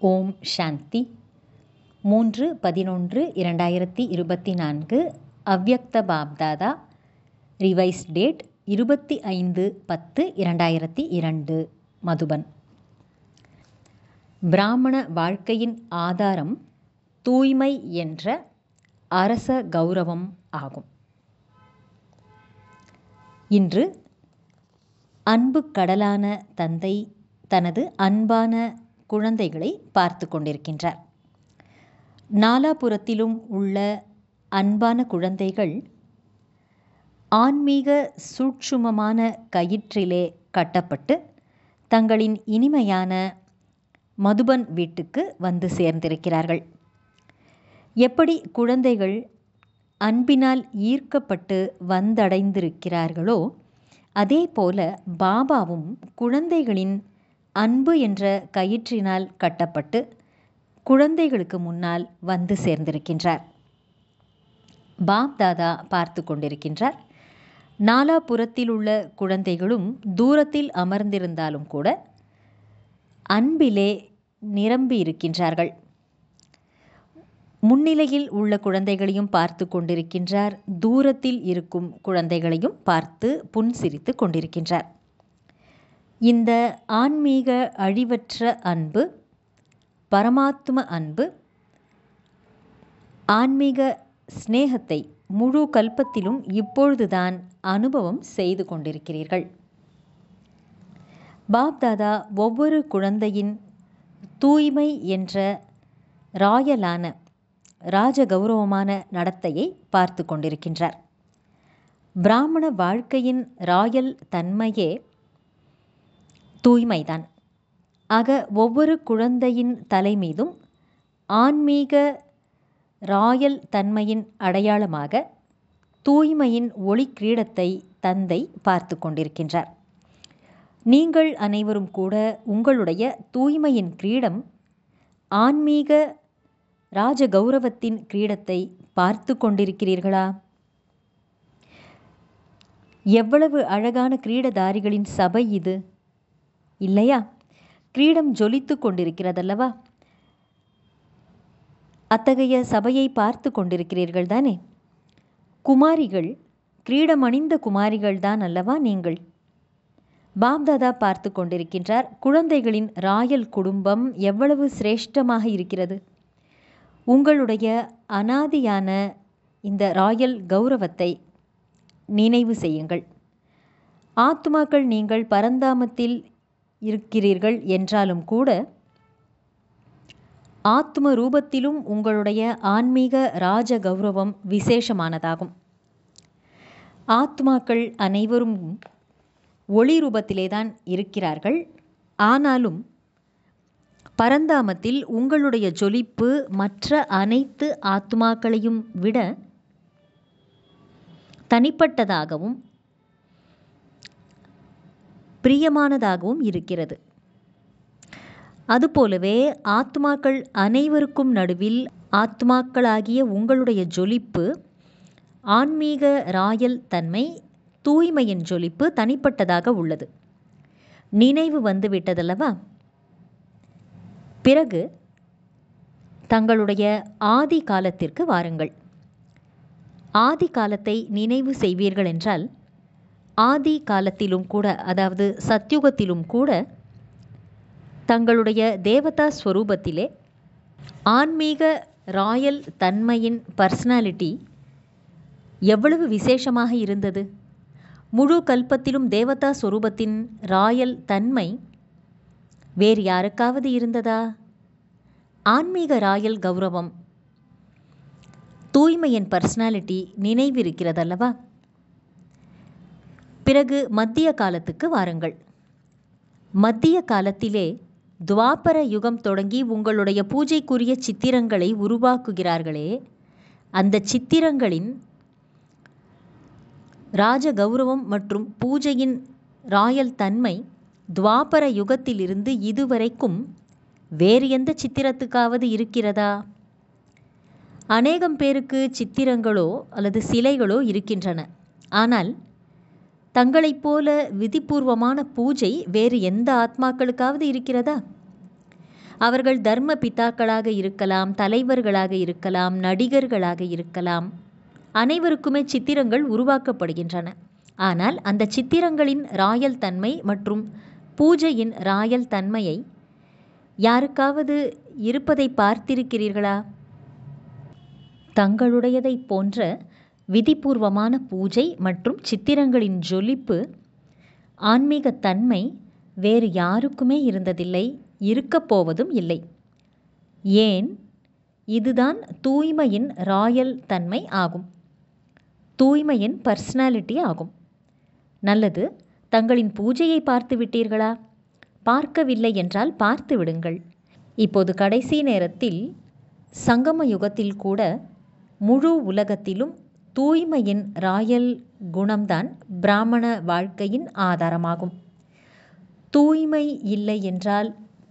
ஓம் சாந்தி மூன்று பதினொன்று இரண்டாயிரத்தி இருபத்தி நான்கு அவ்யக்த பாப்தாதா ரிவைஸ் டேட் இருபத்தி ஐந்து பத்து இரண்டாயிரத்தி இரண்டு மதுபன் பிராமண வாழ்க்கையின் ஆதாரம் தூய்மை என்ற அரச கௌரவம் ஆகும் இன்று அன்பு கடலான தந்தை தனது அன்பான குழந்தைகளை பார்த்து கொண்டிருக்கின்றார் நாலாபுரத்திலும் உள்ள அன்பான குழந்தைகள் ஆன்மீக சூட்சுமமான கயிற்றிலே கட்டப்பட்டு தங்களின் இனிமையான மதுபன் வீட்டுக்கு வந்து சேர்ந்திருக்கிறார்கள் எப்படி குழந்தைகள் அன்பினால் ஈர்க்கப்பட்டு வந்தடைந்திருக்கிறார்களோ அதே போல பாபாவும் குழந்தைகளின் அன்பு என்ற கயிற்றினால் கட்டப்பட்டு குழந்தைகளுக்கு முன்னால் வந்து சேர்ந்திருக்கின்றார் பாப் தாதா பார்த்து கொண்டிருக்கின்றார் நாலாபுறத்தில் உள்ள குழந்தைகளும் தூரத்தில் அமர்ந்திருந்தாலும் கூட அன்பிலே நிரம்பி இருக்கின்றார்கள் முன்னிலையில் உள்ள குழந்தைகளையும் பார்த்து கொண்டிருக்கின்றார் தூரத்தில் இருக்கும் குழந்தைகளையும் பார்த்து புன்சிரித்து கொண்டிருக்கின்றார் இந்த ஆன்மீக அழிவற்ற அன்பு பரமாத்ம அன்பு ஆன்மீக ஸ்நேகத்தை முழு கல்பத்திலும் இப்பொழுதுதான் அனுபவம் செய்து கொண்டிருக்கிறீர்கள் பாப்தாதா ஒவ்வொரு குழந்தையின் தூய்மை என்ற ராயலான ராஜ கௌரவமான நடத்தையை பார்த்து கொண்டிருக்கின்றார் பிராமண வாழ்க்கையின் ராயல் தன்மையே தூய்மைதான் ஆக ஒவ்வொரு குழந்தையின் தலை மீதும் ஆன்மீக ராயல் தன்மையின் அடையாளமாக தூய்மையின் ஒளி கிரீடத்தை தந்தை பார்த்து கொண்டிருக்கின்றார் நீங்கள் அனைவரும் கூட உங்களுடைய தூய்மையின் கிரீடம் ஆன்மீக ராஜ கௌரவத்தின் கிரீடத்தை பார்த்து கொண்டிருக்கிறீர்களா எவ்வளவு அழகான கிரீடதாரிகளின் சபை இது இல்லையா கிரீடம் ஜொலித்து கொண்டிருக்கிறதல்லவா அத்தகைய சபையை பார்த்து கொண்டிருக்கிறீர்கள் தானே குமாரிகள் கிரீடம் அணிந்த குமாரிகள் தான் அல்லவா நீங்கள் பாப்தாதா பார்த்து கொண்டிருக்கின்றார் குழந்தைகளின் ராயல் குடும்பம் எவ்வளவு சிரேஷ்டமாக இருக்கிறது உங்களுடைய அனாதியான இந்த ராயல் கௌரவத்தை நினைவு செய்யுங்கள் ஆத்மாக்கள் நீங்கள் பரந்தாமத்தில் இருக்கிறீர்கள் என்றாலும் கூட ஆத்ம ரூபத்திலும் உங்களுடைய ஆன்மீக ராஜ கௌரவம் விசேஷமானதாகும் ஆத்மாக்கள் அனைவரும் ஒளி ரூபத்திலே தான் இருக்கிறார்கள் ஆனாலும் பரந்தாமத்தில் உங்களுடைய ஜொலிப்பு மற்ற அனைத்து ஆத்மாக்களையும் விட தனிப்பட்டதாகவும் பிரியமானதாகவும் இருக்கிறது அதுபோலவே ஆத்மாக்கள் அனைவருக்கும் நடுவில் ஆத்மாக்களாகிய உங்களுடைய ஜொலிப்பு ஆன்மீக ராயல் தன்மை தூய்மையின் ஜொலிப்பு தனிப்பட்டதாக உள்ளது நினைவு வந்துவிட்டதல்லவா பிறகு தங்களுடைய ஆதி காலத்திற்கு வாருங்கள் ஆதி காலத்தை நினைவு செய்வீர்கள் என்றால் ஆதி காலத்திலும் கூட அதாவது சத்யுகத்திலும் கூட தங்களுடைய தேவதா ஸ்வரூபத்திலே ஆன்மீக ராயல் தன்மையின் பர்சனாலிட்டி எவ்வளவு விசேஷமாக இருந்தது முழு கல்பத்திலும் தேவதா ஸ்வரூபத்தின் ராயல் தன்மை வேறு யாருக்காவது இருந்ததா ஆன்மீக ராயல் கௌரவம் தூய்மையின் பர்சனாலிட்டி நினைவிருக்கிறதல்லவா பிறகு மத்திய காலத்துக்கு வாருங்கள் மத்திய காலத்திலே துவாபர யுகம் தொடங்கி உங்களுடைய பூஜைக்குரிய சித்திரங்களை உருவாக்குகிறார்களே அந்த சித்திரங்களின் ராஜ கௌரவம் மற்றும் பூஜையின் ராயல் தன்மை துவாபர யுகத்திலிருந்து இதுவரைக்கும் வேறு எந்த சித்திரத்துக்காவது இருக்கிறதா அநேகம் பேருக்கு சித்திரங்களோ அல்லது சிலைகளோ இருக்கின்றன ஆனால் தங்களைப் போல விதிபூர்வமான பூஜை வேறு எந்த ஆத்மாக்களுக்காவது இருக்கிறதா அவர்கள் தர்ம பிதாக்களாக இருக்கலாம் தலைவர்களாக இருக்கலாம் நடிகர்களாக இருக்கலாம் அனைவருக்குமே சித்திரங்கள் உருவாக்கப்படுகின்றன ஆனால் அந்த சித்திரங்களின் ராயல் தன்மை மற்றும் பூஜையின் ராயல் தன்மையை யாருக்காவது இருப்பதை பார்த்திருக்கிறீர்களா தங்களுடையதைப் போன்ற விதிபூர்வமான பூஜை மற்றும் சித்திரங்களின் ஜொலிப்பு ஆன்மீக தன்மை வேறு யாருக்குமே இருந்ததில்லை இருக்கப் போவதும் இல்லை ஏன் இதுதான் தூய்மையின் ராயல் தன்மை ஆகும் தூய்மையின் பர்சனாலிட்டி ஆகும் நல்லது தங்களின் பூஜையை பார்த்து விட்டீர்களா பார்க்கவில்லை என்றால் பார்த்து விடுங்கள் இப்போது கடைசி நேரத்தில் சங்கம யுகத்தில் கூட முழு உலகத்திலும் தூய்மையின் ராயல் குணம்தான் பிராமண வாழ்க்கையின் ஆதாரமாகும் தூய்மை இல்லை என்றால்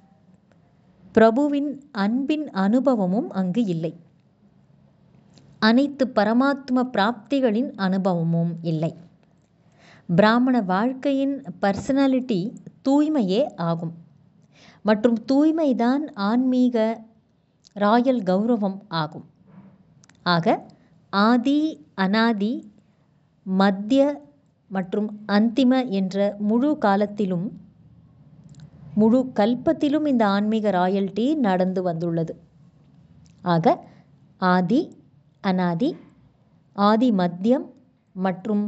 பிரபுவின் அன்பின் அனுபவமும் அங்கு இல்லை அனைத்து பரமாத்ம பிராப்திகளின் அனுபவமும் இல்லை பிராமண வாழ்க்கையின் பர்சனாலிட்டி தூய்மையே ஆகும் மற்றும் தூய்மைதான் ஆன்மீக ராயல் கௌரவம் ஆகும் ஆக ஆதி அனாதி மத்திய மற்றும் அந்திம என்ற முழு காலத்திலும் முழு கல்பத்திலும் இந்த ஆன்மீக ராயல்டி நடந்து வந்துள்ளது ஆக ஆதி அனாதி ஆதி மத்தியம் மற்றும்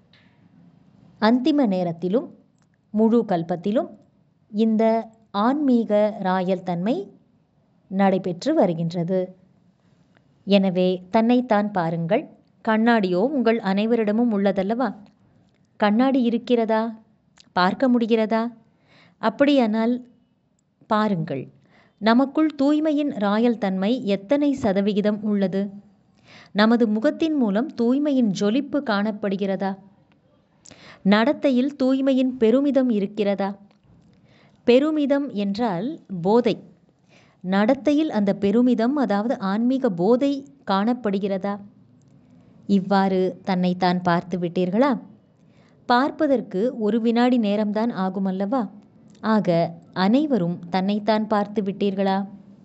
அந்திம நேரத்திலும் முழு கல்பத்திலும் இந்த ஆன்மீக ராயல் தன்மை நடைபெற்று வருகின்றது எனவே தன்னைத்தான் பாருங்கள் கண்ணாடியோ உங்கள் அனைவரிடமும் உள்ளதல்லவா கண்ணாடி இருக்கிறதா பார்க்க முடிகிறதா அப்படியானால் பாருங்கள் நமக்குள் தூய்மையின் ராயல் தன்மை எத்தனை சதவிகிதம் உள்ளது நமது முகத்தின் மூலம் தூய்மையின் ஜொலிப்பு காணப்படுகிறதா நடத்தையில் தூய்மையின் பெருமிதம் இருக்கிறதா பெருமிதம் என்றால் போதை நடத்தையில் அந்த பெருமிதம் அதாவது ஆன்மீக போதை காணப்படுகிறதா இவ்வாறு தன்னைத்தான் பார்த்து விட்டீர்களா பார்ப்பதற்கு ஒரு வினாடி நேரம்தான் ஆகுமல்லவா ஆக அனைவரும் தன்னைத்தான் பார்த்து விட்டீர்களா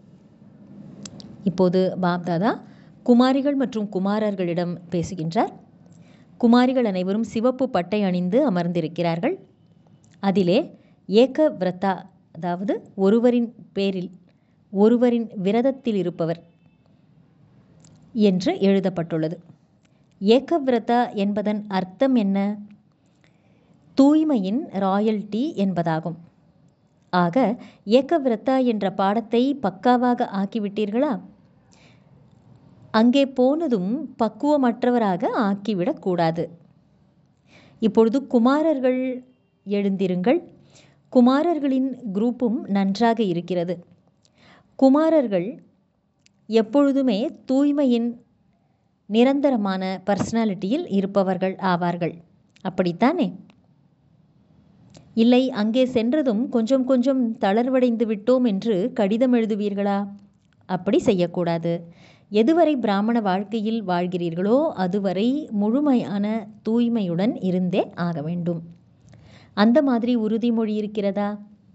இப்போது பாப்தாதா குமாரிகள் மற்றும் குமாரர்களிடம் பேசுகின்றார் குமாரிகள் அனைவரும் சிவப்பு பட்டை அணிந்து அமர்ந்திருக்கிறார்கள் அதிலே ஏக விரதா அதாவது ஒருவரின் பேரில் ஒருவரின் விரதத்தில் இருப்பவர் என்று எழுதப்பட்டுள்ளது ஏகவிரதா என்பதன் அர்த்தம் என்ன தூய்மையின் ராயல்டி என்பதாகும் ஆக ஏகவிரதா என்ற பாடத்தை பக்காவாக ஆக்கிவிட்டீர்களா அங்கே போனதும் பக்குவமற்றவராக ஆக்கிவிடக்கூடாது இப்பொழுது குமாரர்கள் எழுந்திருங்கள் குமாரர்களின் குரூப்பும் நன்றாக இருக்கிறது குமாரர்கள் எப்பொழுதுமே தூய்மையின் நிரந்தரமான பர்சனாலிட்டியில் இருப்பவர்கள் ஆவார்கள் அப்படித்தானே இல்லை அங்கே சென்றதும் கொஞ்சம் கொஞ்சம் தளர்வடைந்து விட்டோம் என்று கடிதம் எழுதுவீர்களா அப்படி செய்யக்கூடாது எதுவரை பிராமண வாழ்க்கையில் வாழ்கிறீர்களோ அதுவரை முழுமையான தூய்மையுடன் இருந்தே ஆக வேண்டும் அந்த மாதிரி உறுதிமொழி இருக்கிறதா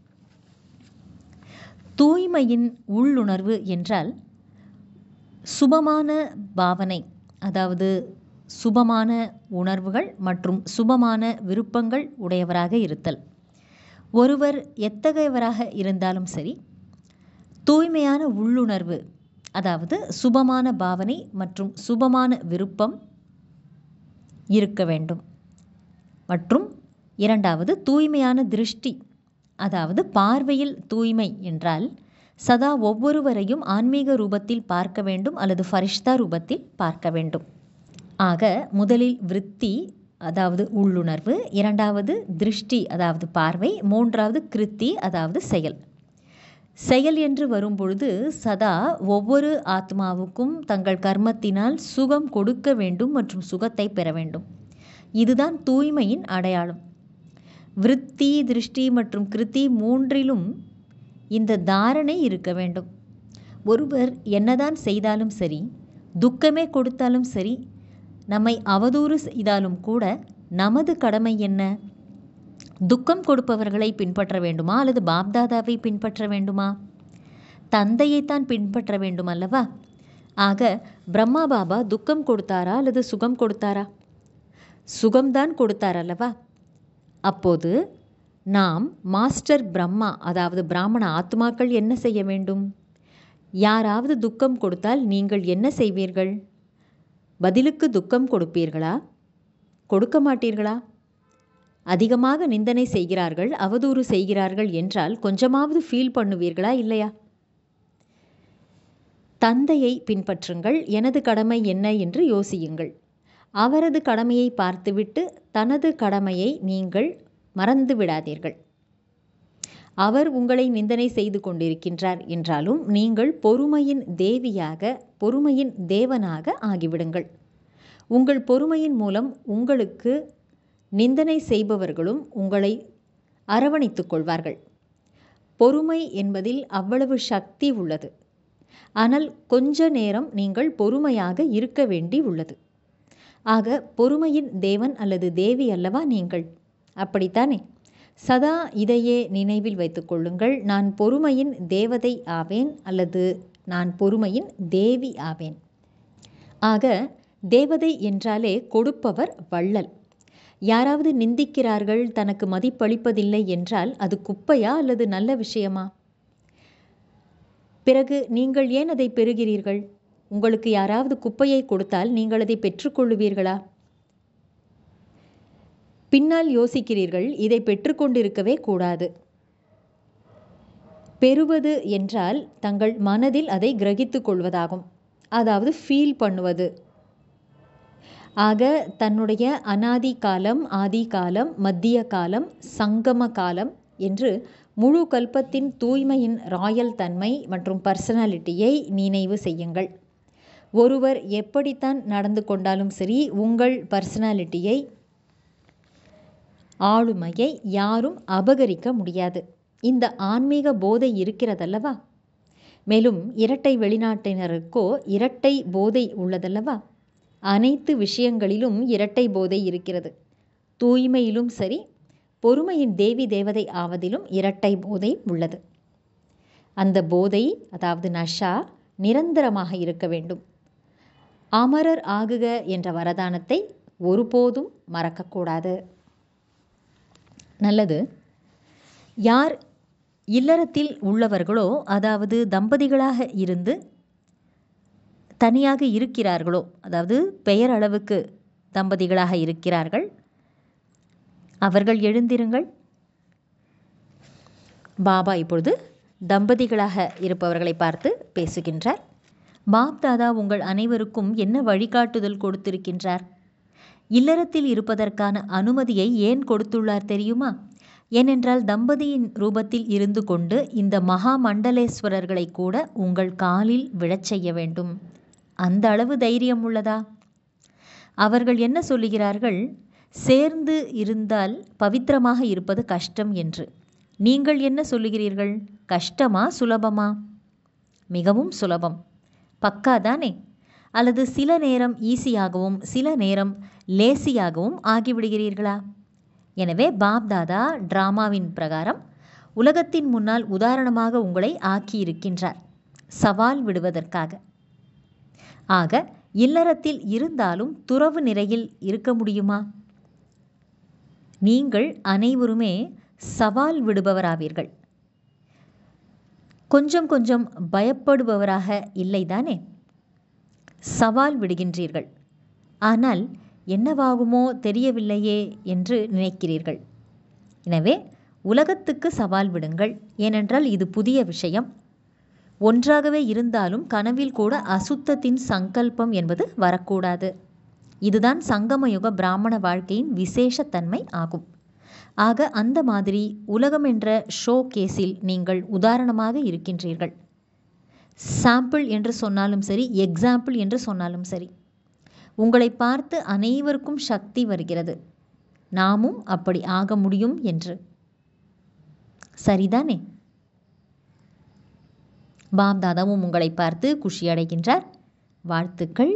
தூய்மையின் உள்ளுணர்வு என்றால் சுபமான பாவனை அதாவது சுபமான உணர்வுகள் மற்றும் சுபமான விருப்பங்கள் உடையவராக இருத்தல் ஒருவர் எத்தகையவராக இருந்தாலும் சரி தூய்மையான உள்ளுணர்வு அதாவது சுபமான பாவனை மற்றும் சுபமான விருப்பம் இருக்க வேண்டும் மற்றும் இரண்டாவது தூய்மையான திருஷ்டி அதாவது பார்வையில் தூய்மை என்றால் சதா ஒவ்வொருவரையும் ஆன்மீக ரூபத்தில் பார்க்க வேண்டும் அல்லது ஃபரிஷ்தா ரூபத்தில் பார்க்க வேண்டும் ஆக முதலில் விருத்தி அதாவது உள்ளுணர்வு இரண்டாவது திருஷ்டி அதாவது பார்வை மூன்றாவது கிருத்தி அதாவது செயல் செயல் என்று வரும்பொழுது சதா ஒவ்வொரு ஆத்மாவுக்கும் தங்கள் கர்மத்தினால் சுகம் கொடுக்க வேண்டும் மற்றும் சுகத்தை பெற வேண்டும் இதுதான் தூய்மையின் அடையாளம் விருத்தி திருஷ்டி மற்றும் கிருத்தி மூன்றிலும் இந்த தாரணை இருக்க வேண்டும் ஒருவர் என்னதான் செய்தாலும் சரி துக்கமே கொடுத்தாலும் சரி நம்மை அவதூறு செய்தாலும் கூட நமது கடமை என்ன துக்கம் கொடுப்பவர்களை பின்பற்ற வேண்டுமா அல்லது பாப்தாதாவை பின்பற்ற வேண்டுமா தந்தையைத்தான் பின்பற்ற வேண்டும் அல்லவா ஆக பிரம்மா பாபா துக்கம் கொடுத்தாரா அல்லது சுகம் கொடுத்தாரா சுகம்தான் கொடுத்தார் அல்லவா அப்போது நாம் மாஸ்டர் பிரம்மா அதாவது பிராமண ஆத்மாக்கள் என்ன செய்ய வேண்டும் யாராவது துக்கம் கொடுத்தால் நீங்கள் என்ன செய்வீர்கள் பதிலுக்கு துக்கம் கொடுப்பீர்களா கொடுக்க மாட்டீர்களா அதிகமாக நிந்தனை செய்கிறார்கள் அவதூறு செய்கிறார்கள் என்றால் கொஞ்சமாவது ஃபீல் பண்ணுவீர்களா இல்லையா தந்தையை பின்பற்றுங்கள் எனது கடமை என்ன என்று யோசியுங்கள் அவரது கடமையை பார்த்துவிட்டு தனது கடமையை நீங்கள் மறந்து விடாதீர்கள் அவர் உங்களை நிந்தனை செய்து கொண்டிருக்கின்றார் என்றாலும் நீங்கள் பொறுமையின் தேவியாக பொறுமையின் தேவனாக ஆகிவிடுங்கள் உங்கள் பொறுமையின் மூலம் உங்களுக்கு நிந்தனை செய்பவர்களும் உங்களை அரவணைத்துக் கொள்வார்கள் பொறுமை என்பதில் அவ்வளவு சக்தி உள்ளது ஆனால் கொஞ்ச நேரம் நீங்கள் பொறுமையாக இருக்க வேண்டி உள்ளது ஆக பொறுமையின் தேவன் அல்லது தேவி அல்லவா நீங்கள் அப்படித்தானே சதா இதையே நினைவில் வைத்துக் கொள்ளுங்கள் நான் பொறுமையின் தேவதை ஆவேன் அல்லது நான் பொறுமையின் தேவி ஆவேன் ஆக தேவதை என்றாலே கொடுப்பவர் வள்ளல் யாராவது நிந்திக்கிறார்கள் தனக்கு மதிப்பளிப்பதில்லை என்றால் அது குப்பையா அல்லது நல்ல விஷயமா பிறகு நீங்கள் ஏன் அதை பெறுகிறீர்கள் உங்களுக்கு யாராவது குப்பையை கொடுத்தால் நீங்கள் அதை பெற்றுக்கொள்ளுவீர்களா பின்னால் யோசிக்கிறீர்கள் இதை பெற்றுக்கொண்டிருக்கவே கூடாது பெறுவது என்றால் தங்கள் மனதில் அதை கிரகித்துக் கொள்வதாகும் அதாவது ஃபீல் பண்ணுவது ஆக தன்னுடைய அனாதி காலம் ஆதி காலம் மத்திய காலம் சங்கம காலம் என்று முழு கல்பத்தின் தூய்மையின் ராயல் தன்மை மற்றும் பர்சனாலிட்டியை நினைவு செய்யுங்கள் ஒருவர் எப்படித்தான் நடந்து கொண்டாலும் சரி உங்கள் பர்சனாலிட்டியை ஆளுமையை யாரும் அபகரிக்க முடியாது இந்த ஆன்மீக போதை இருக்கிறதல்லவா மேலும் இரட்டை வெளிநாட்டினருக்கோ இரட்டை போதை உள்ளதல்லவா அனைத்து விஷயங்களிலும் இரட்டை போதை இருக்கிறது தூய்மையிலும் சரி பொறுமையின் தேவி தேவதை ஆவதிலும் இரட்டை போதை உள்ளது அந்த போதை அதாவது நஷா நிரந்தரமாக இருக்க வேண்டும் அமரர் ஆகுக என்ற வரதானத்தை ஒருபோதும் மறக்கக்கூடாது நல்லது யார் இல்லறத்தில் உள்ளவர்களோ அதாவது தம்பதிகளாக இருந்து தனியாக இருக்கிறார்களோ அதாவது பெயர் அளவுக்கு தம்பதிகளாக இருக்கிறார்கள் அவர்கள் எழுந்திருங்கள் பாபா இப்பொழுது தம்பதிகளாக இருப்பவர்களை பார்த்து பேசுகின்றார் பாப் தாதா உங்கள் அனைவருக்கும் என்ன வழிகாட்டுதல் கொடுத்திருக்கின்றார் இல்லறத்தில் இருப்பதற்கான அனுமதியை ஏன் கொடுத்துள்ளார் தெரியுமா ஏனென்றால் தம்பதியின் ரூபத்தில் இருந்து கொண்டு இந்த மகா மண்டலேஸ்வரர்களை கூட உங்கள் காலில் விழச் செய்ய வேண்டும் அந்த அளவு தைரியம் உள்ளதா அவர்கள் என்ன சொல்லுகிறார்கள் சேர்ந்து இருந்தால் பவித்திரமாக இருப்பது கஷ்டம் என்று நீங்கள் என்ன சொல்லுகிறீர்கள் கஷ்டமா சுலபமா மிகவும் சுலபம் பக்கா தானே அல்லது சில நேரம் ஈஸியாகவும் சில நேரம் லேசியாகவும் ஆகிவிடுகிறீர்களா எனவே பாப் தாதா டிராமாவின் பிரகாரம் உலகத்தின் முன்னால் உதாரணமாக உங்களை ஆக்கியிருக்கின்றார் சவால் விடுவதற்காக ஆக இல்லறத்தில் இருந்தாலும் துறவு நிலையில் இருக்க முடியுமா நீங்கள் அனைவருமே சவால் விடுபவராவீர்கள் கொஞ்சம் கொஞ்சம் பயப்படுபவராக இல்லைதானே சவால் விடுகின்றீர்கள் ஆனால் என்னவாகுமோ தெரியவில்லையே என்று நினைக்கிறீர்கள் எனவே உலகத்துக்கு சவால் விடுங்கள் ஏனென்றால் இது புதிய விஷயம் ஒன்றாகவே இருந்தாலும் கனவில் கூட அசுத்தத்தின் சங்கல்பம் என்பது வரக்கூடாது இதுதான் சங்கமயுக பிராமண வாழ்க்கையின் விசேஷத்தன்மை ஆகும் ஆக அந்த மாதிரி உலகம் என்ற ஷோ கேஸில் நீங்கள் உதாரணமாக இருக்கின்றீர்கள் சாம்பிள் என்று சொன்னாலும் சரி எக்ஸாம்பிள் என்று சொன்னாலும் சரி உங்களை பார்த்து அனைவருக்கும் சக்தி வருகிறது நாமும் அப்படி ஆக முடியும் என்று சரிதானே பாப் தாதாவும் உங்களை பார்த்து குஷி அடைகின்றார் வாழ்த்துக்கள்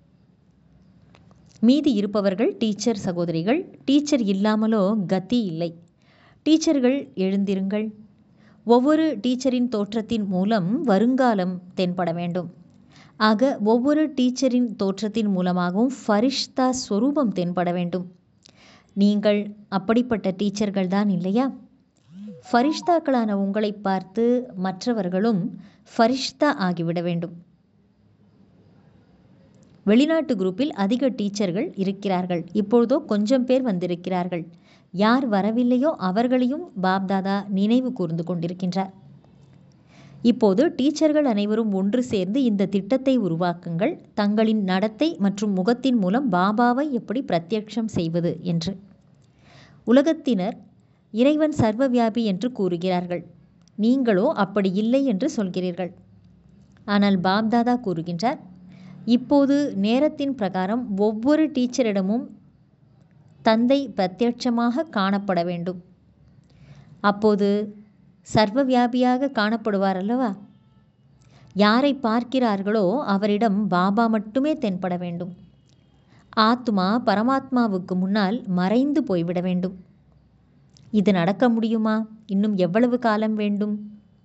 மீதி இருப்பவர்கள் டீச்சர் சகோதரிகள் டீச்சர் இல்லாமலோ கதி இல்லை டீச்சர்கள் எழுந்திருங்கள் ஒவ்வொரு டீச்சரின் தோற்றத்தின் மூலம் வருங்காலம் தென்பட வேண்டும் ஆக ஒவ்வொரு டீச்சரின் தோற்றத்தின் மூலமாகவும் ஃபரிஷ்தா ஸ்வரூபம் தென்பட வேண்டும் நீங்கள் அப்படிப்பட்ட டீச்சர்கள் தான் இல்லையா ஃபரிஷ்தாக்களான உங்களை பார்த்து மற்றவர்களும் ஃபரிஷ்தா ஆகிவிட வேண்டும் வெளிநாட்டு குரூப்பில் அதிக டீச்சர்கள் இருக்கிறார்கள் இப்பொழுதோ கொஞ்சம் பேர் வந்திருக்கிறார்கள் யார் வரவில்லையோ அவர்களையும் பாப்தாதா நினைவு கூர்ந்து கொண்டிருக்கின்றார் இப்போது டீச்சர்கள் அனைவரும் ஒன்று சேர்ந்து இந்த திட்டத்தை உருவாக்குங்கள் தங்களின் நடத்தை மற்றும் முகத்தின் மூலம் பாபாவை எப்படி பிரத்யட்சம் செய்வது என்று உலகத்தினர் இறைவன் சர்வவியாபி என்று கூறுகிறார்கள் நீங்களோ அப்படி இல்லை என்று சொல்கிறீர்கள் ஆனால் பாப்தாதா கூறுகின்றார் இப்போது நேரத்தின் பிரகாரம் ஒவ்வொரு டீச்சரிடமும் தந்தை பிரத்யட்சமாக காணப்பட வேண்டும் அப்போது சர்வவியாபியாக காணப்படுவார் அல்லவா யாரை பார்க்கிறார்களோ அவரிடம் பாபா மட்டுமே தென்பட வேண்டும் ஆத்மா பரமாத்மாவுக்கு முன்னால் மறைந்து போய்விட வேண்டும் இது நடக்க முடியுமா இன்னும் எவ்வளவு காலம் வேண்டும்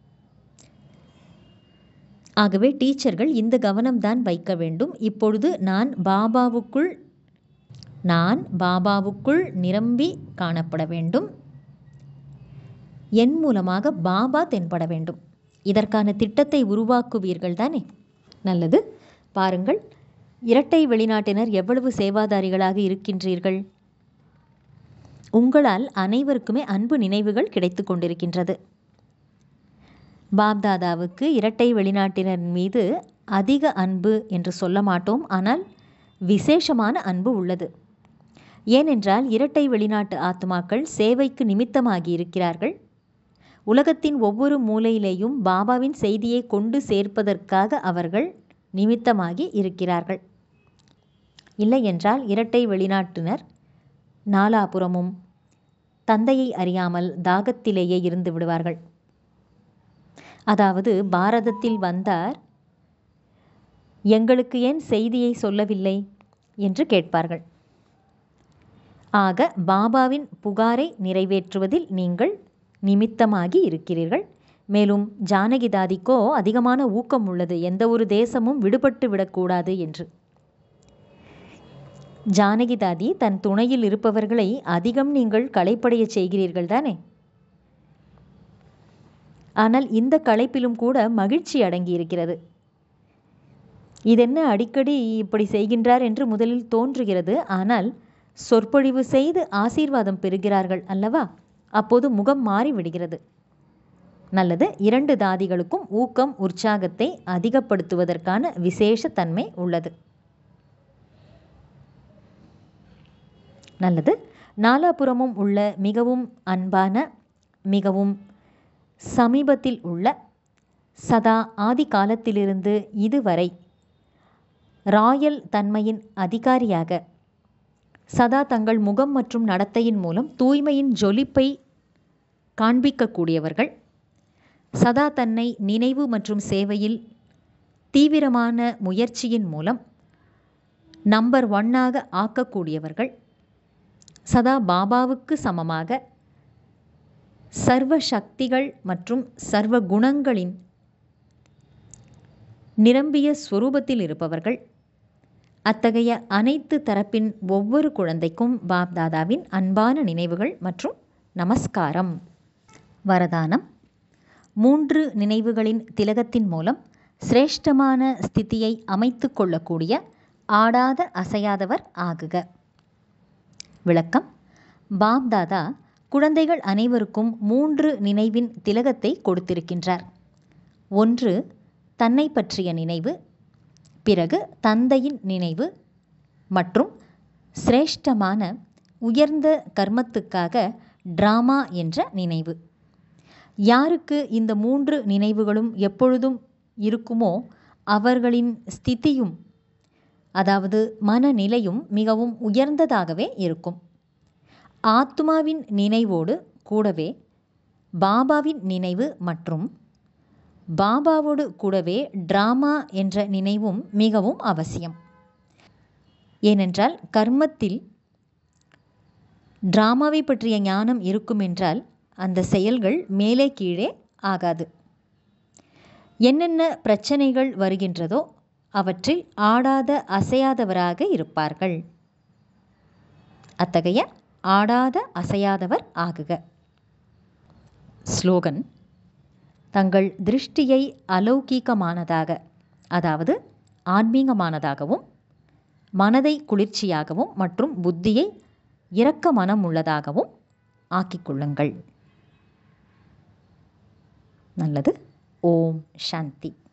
ஆகவே டீச்சர்கள் இந்த கவனம்தான் வைக்க வேண்டும் இப்பொழுது நான் பாபாவுக்குள் நான் பாபாவுக்குள் நிரம்பி காணப்பட வேண்டும் என் மூலமாக பாபா தென்பட வேண்டும் இதற்கான திட்டத்தை உருவாக்குவீர்கள் தானே நல்லது பாருங்கள் இரட்டை வெளிநாட்டினர் எவ்வளவு சேவாதாரிகளாக இருக்கின்றீர்கள் உங்களால் அனைவருக்குமே அன்பு நினைவுகள் கிடைத்து கொண்டிருக்கின்றது பாப்தாதாவுக்கு இரட்டை வெளிநாட்டினர் மீது அதிக அன்பு என்று சொல்ல மாட்டோம் ஆனால் விசேஷமான அன்பு உள்ளது ஏனென்றால் இரட்டை வெளிநாட்டு ஆத்மாக்கள் சேவைக்கு நிமித்தமாகி இருக்கிறார்கள் உலகத்தின் ஒவ்வொரு மூலையிலேயும் பாபாவின் செய்தியை கொண்டு சேர்ப்பதற்காக அவர்கள் நிமித்தமாகி இருக்கிறார்கள் இல்லை என்றால் இரட்டை வெளிநாட்டினர் நாலாபுறமும் தந்தையை அறியாமல் தாகத்திலேயே இருந்து விடுவார்கள் அதாவது பாரதத்தில் வந்தார் எங்களுக்கு ஏன் செய்தியை சொல்லவில்லை என்று கேட்பார்கள் ஆக பாபாவின் புகாரை நிறைவேற்றுவதில் நீங்கள் நிமித்தமாகி இருக்கிறீர்கள் மேலும் ஜானகிதாதிக்கோ அதிகமான ஊக்கம் உள்ளது எந்த ஒரு தேசமும் விடுபட்டு விடக்கூடாது என்று ஜானகிதாதி தன் துணையில் இருப்பவர்களை அதிகம் நீங்கள் களைப்படைய செய்கிறீர்கள் தானே ஆனால் இந்த களைப்பிலும் கூட மகிழ்ச்சி அடங்கி இருக்கிறது இதென்ன அடிக்கடி இப்படி செய்கின்றார் என்று முதலில் தோன்றுகிறது ஆனால் சொற்பொழிவு செய்து ஆசீர்வாதம் பெறுகிறார்கள் அல்லவா அப்போது முகம் மாறிவிடுகிறது நல்லது இரண்டு தாதிகளுக்கும் ஊக்கம் உற்சாகத்தை அதிகப்படுத்துவதற்கான விசேஷ தன்மை உள்ளது நல்லது நாலாபுறமும் உள்ள மிகவும் அன்பான மிகவும் சமீபத்தில் உள்ள சதா ஆதி காலத்திலிருந்து இதுவரை ராயல் தன்மையின் அதிகாரியாக சதா தங்கள் முகம் மற்றும் நடத்தையின் மூலம் தூய்மையின் ஜொலிப்பை காண்பிக்கக்கூடியவர்கள் சதா தன்னை நினைவு மற்றும் சேவையில் தீவிரமான முயற்சியின் மூலம் நம்பர் ஒன்னாக ஆக்கக்கூடியவர்கள் சதா பாபாவுக்கு சமமாக சர்வ சக்திகள் மற்றும் சர்வ குணங்களின் நிரம்பிய ஸ்வரூபத்தில் இருப்பவர்கள் அத்தகைய அனைத்து தரப்பின் ஒவ்வொரு குழந்தைக்கும் பாப்தாதாவின் அன்பான நினைவுகள் மற்றும் நமஸ்காரம் வரதானம் மூன்று நினைவுகளின் திலகத்தின் மூலம் சிரேஷ்டமான ஸ்திதியை அமைத்து கொள்ளக்கூடிய ஆடாத அசையாதவர் ஆகுக விளக்கம் பாப்தாதா குழந்தைகள் அனைவருக்கும் மூன்று நினைவின் திலகத்தை கொடுத்திருக்கின்றார் ஒன்று தன்னை பற்றிய நினைவு பிறகு தந்தையின் நினைவு மற்றும் சிரேஷ்டமான உயர்ந்த கர்மத்துக்காக டிராமா என்ற நினைவு யாருக்கு இந்த மூன்று நினைவுகளும் எப்பொழுதும் இருக்குமோ அவர்களின் ஸ்திதியும் அதாவது மனநிலையும் மிகவும் உயர்ந்ததாகவே இருக்கும் ஆத்மாவின் நினைவோடு கூடவே பாபாவின் நினைவு மற்றும் பாபாவோடு கூடவே டிராமா என்ற நினைவும் மிகவும் அவசியம் ஏனென்றால் கர்மத்தில் டிராமாவை பற்றிய ஞானம் இருக்கும் என்றால் அந்த செயல்கள் மேலே கீழே ஆகாது என்னென்ன பிரச்சனைகள் வருகின்றதோ அவற்றில் ஆடாத அசையாதவராக இருப்பார்கள் அத்தகைய ஆடாத அசையாதவர் ஆகுக ஸ்லோகன் தங்கள் திருஷ்டியை அலௌகீகமானதாக அதாவது ஆன்மீகமானதாகவும் மனதை குளிர்ச்சியாகவும் மற்றும் புத்தியை இரக்க மனம் உள்ளதாகவும் ஆக்கிக்கொள்ளுங்கள் நல்லது ஓம் சாந்தி